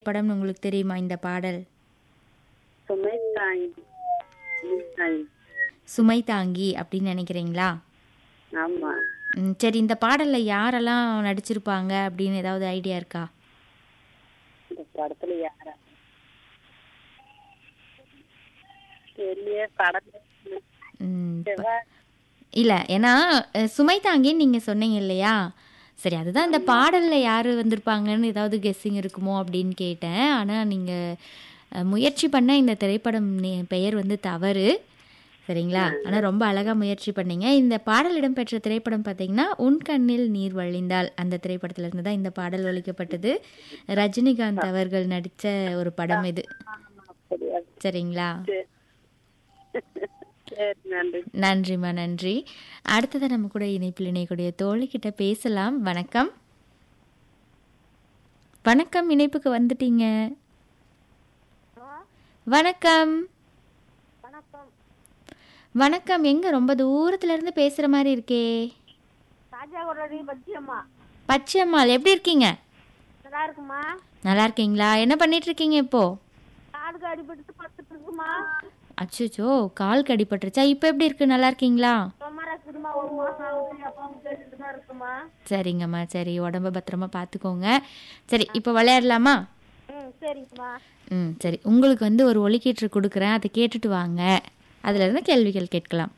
திரைப்படம்னு உங்களுக்கு தெரியுமா இந்த பாடல் சுமை தாங்கி சுமை தாங்கி சுமை தாங்கி அப்படின்னு நினைக்கிறீங்களா ஆமா ம், சரி இந்த பாடல்ல யாரெல்லாம் நடிச்சிருப்பாங்க அப்படின்னு ஏதாவது ஐடியா இருக்கா இந்த படத்துல யாரா தெரியல படம் ம், செவ்வாய் இல்ல ஏன்னா அஹ், சுமை தாங்கின்னு நீங்க சொன்னீங்க இல்லையா சரி அதுதான் இந்த பாடல்ல யாரு வந்திருப்பாங்கன்னு ஏதாவது கெஸ்ஸிங் இருக்குமோ அப்படின்னு கேட்டேன் ஆனா நீங்க அஹ், முயற்சி பண்ண இந்த திரைப்படம் நே- பெயர் வந்து தவறு சரிங்களா ஆனா ரொம்ப அழகா முயற்சி பண்ணீங்க இந்த பாடல் இடம்பெற்ற திரைப்படம் பார்த்தீங்கன்னா உன் கண்ணில் நீர் வழிந்தால் அந்த திரைப்படத்துல இருந்து தான் இந்த பாடல் ஒழிக்கப்பட்டது ரஜினிகாந்த் அவர்கள் நடிச்ச ஒரு படம் இது அப்படியா சரிங்களா சரி சரி நன்றி நன்றிம்மா நன்றி அடுத்ததை நம்ம கூட இணைப்பில் இணையக்கூடிய தோழிக்கிட்ட பேசலாம் வணக்கம் வணக்கம் இணைப்புக்கு வந்துட்டீங்க வணக்கம் வணக்கம் வணக்கம் எங்க ரொம்ப தூரத்துல இருந்து பேசுற மாதிரி இருக்கே ராஜாவோட பத்தியம்மா பச்சையம்மாள் எப்படி இருக்கீங்க நல்லா இருக்குமா நல்லா இருக்கீங்களா என்ன பண்ணிட்டு இருக்கீங்க இப்போ காலுக்கு அடிபட்டு படுத்துட்டு இருக்குமா அச்சோ கால் கடிபட்டுருச்சா இப்போ எப்படி இருக்கு நல்லா இருக்கீங்களா சுமாரா இருக்குதுமா ஒரு மாசம் ஆகுது அப்பா கேட்டுட்டு தான் இருக்குமா சரிங்கம்மா சரி உடம்ப பத்திரமா பார்த்துக்கோங்க சரி இப்போ விளையாடலாமா ம் சரிங்கம்மா ம் சரி உங்களுக்கு வந்து ஒரு ஒலிக்கீற்று கொடுக்குறேன் அதை கேட்டுட்டு வாங்க அதுல இருந்து கேள்விகள் கேட்கலாம்